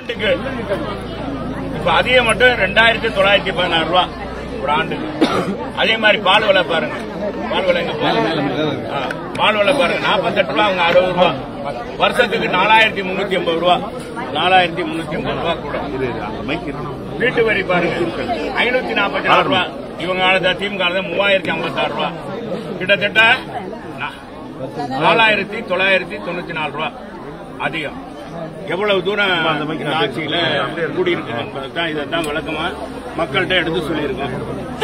ஆண்டுக்கு இப்ப அதிகம் மட்டும் ரெண்டாயிரத்தி தொள்ளாயிரத்தி பதினாறு ரூபா ஒரு ஆண்டுக்கு அதே மாதிரி பால் விலை பாருங்க பால் விலை எங்க பாருங்க ஆ, பால் விலை பாருங்க நாற்பத்தெட்டு ரூபா அவங்க அறுபது ரூபா வருஷத்துக்கு நாலாயிரத்தி முன்னூத்தி ஐம்பது ரூபா நாலாயிரத்தி முன்னூத்தி ஐம்பது ரூபா கூட வீட்டு வரி பாருங்க ஐநூத்தி நாற்பத்தி நாலு ரூபா இவங்க காலத்துல திமுக காலத்துல மூவாயிரத்தி ஐம்பத்தி ஆறு ரூபா கிட்டத்தட்ட நா- நாலாயிரத்தி தொள்ளாயிரத்தி தொண்ணூத்தி நாலு ரூபா அதிகம் எவ்வளவு தூரம் இந்த ஆட்சியில கூடியிருக்கு என்பதைத்தான் இதைத்தான் விளக்கமா மக்கள்கிட்ட எடுத்து சொல்லியிருக்கோம்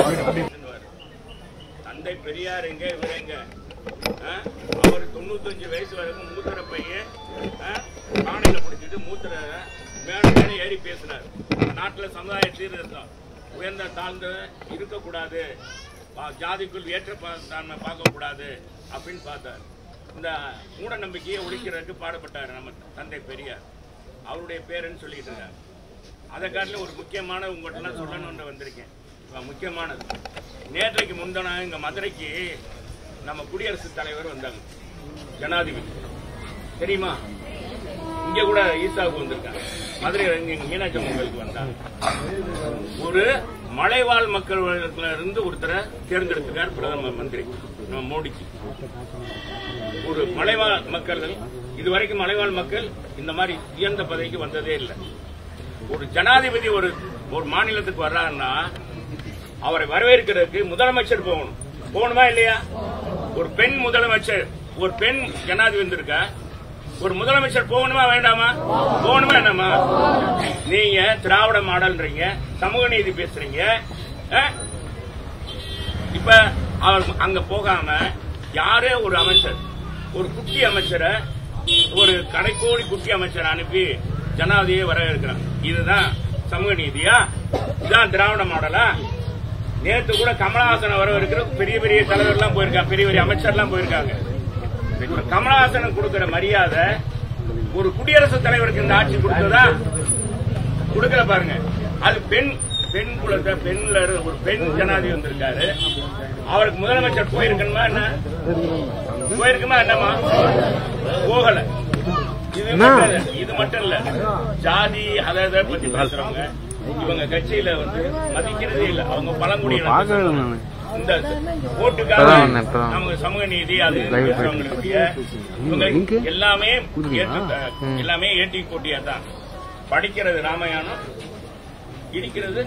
தந்தை பெரியார் எங்க இவர் எங்க ஆ? அவர் தொண்ணூத்தஞ்சு வயசு வரைக்கும் மூத்திர பையன் காணையில பிடிச்சிட்டு மூத்திர மேல மேல ஏறி பேசினார் நாட்டுல சமுதாய சீர்திருத்தம் உயர்ந்த தாழ்ந்த இருக்கக்கூடாது பா- ஜாதிக்குள் ஏற்ற பா- தாழ்மை பார்க்கக்கூடாது அப்படின்னு பார்த்தார் இந்த மூட நம்பிக்கையை ஒழிக்கிறதுக்கு பாடுபட்டார் நம்ம தந்தை பெரியார் அவருடைய பேருன்னு சொல்லிட்டு இருக்காரு அதை காட்டிலும் ஒரு முக்கியமான உங்கள்கிட்ட சொல்லணும்னு வந்திருக்கேன் இப்ப முக்கியமானது நேற்றைக்கு முந்தின இங்க மதுரைக்கு நம்ம குடியரசுத் தலைவர் வந்தாங்க ஜனாதிபதி தெரியுமா இங்க கூட ஈசாவுக்கு வந்திருக்காங்க மதுரை இங்க மீனாட்சி அம்மன் கோயிலுக்கு வந்தாங்க ஒரு மலைவாழ் மக்கள் இருந்து ஒருத்தரை தேர்ந்தெடுத்திருக்கார் பிரதம மந்திரி நம்ம மோடிக்கு ஒரு மலைவாழ் மக்கள் இதுவரைக்கும் மலைவாழ் மக்கள் இந்த மாதிரி உயர்ந்த பதவிக்கு வந்ததே இல்லை ஒரு ஜனாதிபதி ஒரு ஒரு மாநிலத்துக்கு வர்றாருன்னா அவரை வரவேற்கிறதுக்கு முதலமைச்சர் போகணும் போகணுமா இல்லையா ஒரு பெண் முதலமைச்சர் ஒரு பெண் ஜனாதிபதி வந்திருக்கா ஒரு முதலமைச்சர் போகணுமா வேண்டாமா போகணுமா என்னமா நீங்க திராவிட மாடல்ன்றீங்க சமூக நீதி பேசுறீங்க அஹ்? இப்ப அவர் அங்க போகாம யாரே ஒரு அமைச்சர் ஒரு குட்டி அமைச்சரை ஒரு கடைக்கோடி குட்டி அமைச்சரை அனுப்பி ஜனாதிபதியை வரவேற்கிறாங்க இதுதான் சமூக நீதியா இதுதான் திராவிட மாடலா நேத்து கூட கமலஹாசனை வரவேற்கிற பெரிய பெரிய தலைவர்லாம் போயிருக்காங்க பெரிய பெரிய அமைச்சர்லாம் போயிருக்காங்க இப்ப கமலஹாசனுக்கு கொடுக்கிற மரியாதை ஒரு குடியரசுத் தலைவருக்கு இந்த ஆட்சி கொடுத்ததா கொடுக்கல பாருங்க அது பெண் பெண் குலத்தை பெண்ல இரு- ஒரு பெண் ஜனாதிபதி வந்திருக்காரு அவருக்கு முதலமைச்சர் போயிருக்கணுமா என்ன போயிருக்குமா என்னமா போகல இது மட்டும் இல்ல, இது மட்டும் இல்ல ஜாதி அதை இதை பத்தி பேசுறவங்க இவங்க கட்சியில வந்து மதிக்கிறதே இல்ல அவங்க பழங்குடியினர் இந்த ஓட்டுக்காக இப்பதான் வந்தேன், இப்பதான். நமக்கு சமூக நீதி அது Live பேசுறவங்களுக்கு இவங்க எல்லாமே ஏற்று- எல்லாமே ஏற்றி போட்டியா தான் படிக்கிறது ராமாயணம் இடிக்கிறது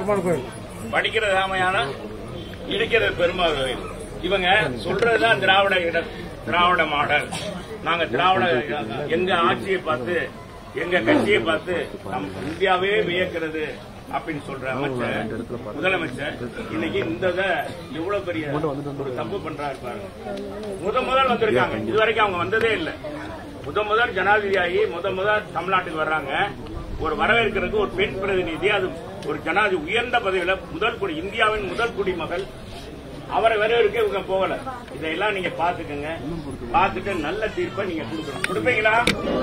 படிக்கிறது ராமாயணம் இடிக்கிறது பெருமாள் கோயில் இவங்க சொல்றதுதான் திராவிட இட திராவிட மாடல் நாங்க திராவிட எங்க ஆட்சியை பார்த்து எங்க கட்சியை பார்த்து நம் இந்தியாவே வியக்கிறது அப்படின்னு சொல்ற அமைச்சர் முதலமைச்சர் இன்னைக்கு இந்த இத எவ்வளவு பெரிய ஒரு தப்பு பண்றாரு பாருங்க முத முதல் வந்திருக்காங்க இதுவரைக்கும் அவங்க வந்ததே இல்லை முத முதல் ஜனாதிபதியாகி முத முதல் தமிழ்நாட்டுக்கு வர்றாங்க ஒரு வரவேற்கிறதுக்கு ஒரு பெண் பிரதிநிதி அது ஒரு ஜனாதிபதி உயர்ந்த பதவியில முதல் குடி இந்தியாவின் முதல் குடிமகள் அவரை வரவேற்க இவங்க போகல இதையெல்லாம் நீங்க பாத்துக்கங்க பார்த்துட்டு நல்ல தீர்ப்பை நீங்க கொடுக்கணும் கொடுப்பீங்களா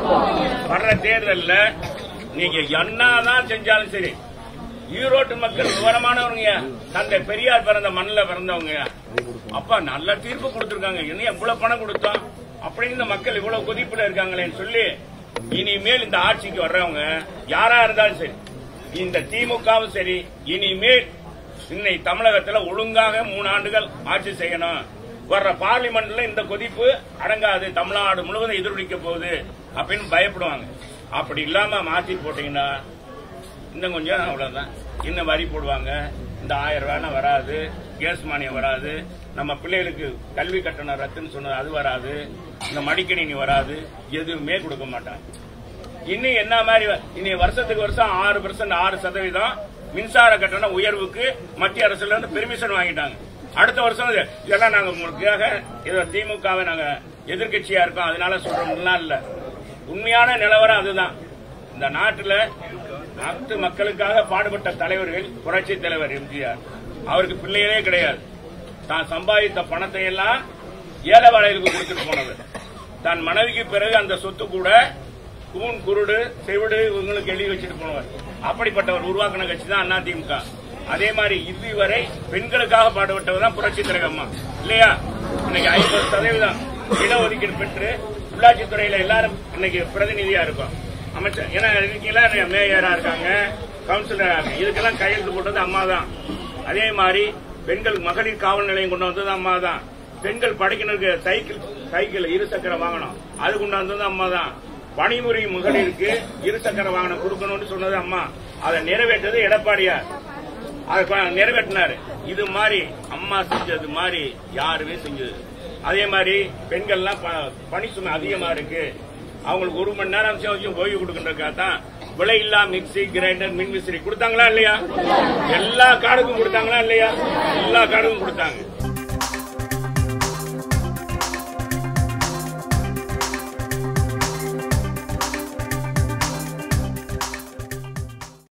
வர்ற தேர்தல்ல நீங்க என்னதான் செஞ்சாலும் சரி ஈரோட்டு மக்கள் விவரமானவங்க தந்தை பெரியார் பிறந்த மண்ணில் பிறந்தவங்க அப்பா நல்ல தீர்ப்பு கொடுத்திருக்காங்க என்ன எவ்வளவு பணம் கொடுத்தோம் அப்படின்னு இந்த மக்கள் இவ்வளவு கொதிப்புல இருக்காங்களேன்னு சொல்லி இனிமேல் இந்த ஆட்சிக்கு வர்றவங்க யாரா இருந்தாலும் சரி இந்த திமுகவும் சரி இனிமேல் இன்னை தமிழகத்துல ஒழுங்காக மூணு ஆண்டுகள் ஆட்சி செய்யணும் வர்ற பார்லிமெண்ட்ல இந்த கொதிப்பு அடங்காது தமிழ்நாடு முழுவதும் எதிரொலிக்க போகுது அப்படின்னு பயப்படுவாங்க அப்படி இல்லாம மாத்தி போட்டீங்கன்னா இன்னும் கொஞ்சம் அவ்வளவுதான் இன்னும் வரி போடுவாங்க இந்த ஆயிரம் ரூபாய் வராது கேஸ் மானியம் வராது நம்ம பிள்ளைகளுக்கு கல்வி கட்டணம் ரத்துன்னு சொன்னது அது வராது இந்த மடிக்கணினி வராது எதுவுமே கொடுக்க மாட்டாங்க இன்னும் என்ன மாதிரி இனி வருஷத்துக்கு வருஷம் ஆறு பெர்சன்ட் ஆறு சதவீதம் மின்சார கட்டண உயர்வுக்கு மத்திய அரசுல இருந்து பெர்மிஷன் வாங்கிட்டாங்க அடுத்த வருஷம் இது- இதெல்லாம் நாங்க உங்களுக்காக இதை திமுகவை நாங்க எதிர்க்கட்சியா இருக்கோம் அதனால சொல்றோம்லாம் இல்ல உண்மையான நிலவரம் அதுதான் இந்த நாட்டுல நாட்டு மக்களுக்காக பாடுபட்ட தலைவர்கள் புரட்சி தலைவர் எம்ஜிஆர் அவருக்கு பிள்ளைகளே கிடையாது தான் சம்பாதித்த பணத்தை எல்லாம் ஏழை வாழைகளுக்கு கொடுத்துட்டு போனவர் தன் மனைவிக்கு பிறகு அந்த சொத்து கூட கூன் குருடு செவிடு இவங்களுக்கு எழுதி வச்சுட்டு போனவர் அப்படிப்பட்டவர் உருவாக்கின கட்சி தான் அதிமுக அதே மாதிரி இறுதி வரை பெண்களுக்காக பாடுபட்டவர் தான் புரட்சி தலைவர் அம்மா இல்லையா இன்னைக்கு ஐம்பது சதவீதம் இடஒதுக்கீடு பெற்று உள்ளாட்சித்துறையில எல்லாரும் இன்னைக்கு பிரதிநிதியா இருக்கும் அமைச்சர் ஏன்னா இருக்கீங்களா மேயரா இருக்காங்க கவுன்சிலரா இருக்காங்க இதுக்கெல்லாம் கையெழுத்து போட்டது அம்மா தான் அதே மாதிரி பெண்கள் மகளிர் காவல் நிலையம் கொண்டு வந்தது அம்மா தான் பெண்கள் படிக்கிறதுக்கு சைக்கிள் சைக்கிள் இருசக்கர வாகனம் அது கொண்டு வந்தது அம்மா தான் பணிமுறை மகளிருக்கு இருசக்கர வாகனம் கொடுக்கணும்னு சொன்னது அம்மா அதை நிறைவேற்றது எடப்பாடியார் அதை கொ- நிறைவேற்றினாரு இது மாதிரி அம்மா செஞ்சது மாதிரி யாருமே செஞ்சது அதே மாதிரி பெண்கள்லாம் ப- பணி சுமை அதிகமா இருக்கு அவங்களுக்கு ஒரு மணி நேரம் வச்சு ஓய்வு கொடுக்கின்றதுக்காக தான் விலை இல்லா மிக்சி கிரைண்டர் மின்விசிறி கொடுத்தாங்களா இல்லையா எல்லா கார்டுக்கும் கொடுத்தாங்களா இல்லையா எல்லா கார்டுக்கும் கொடுத்தாங்க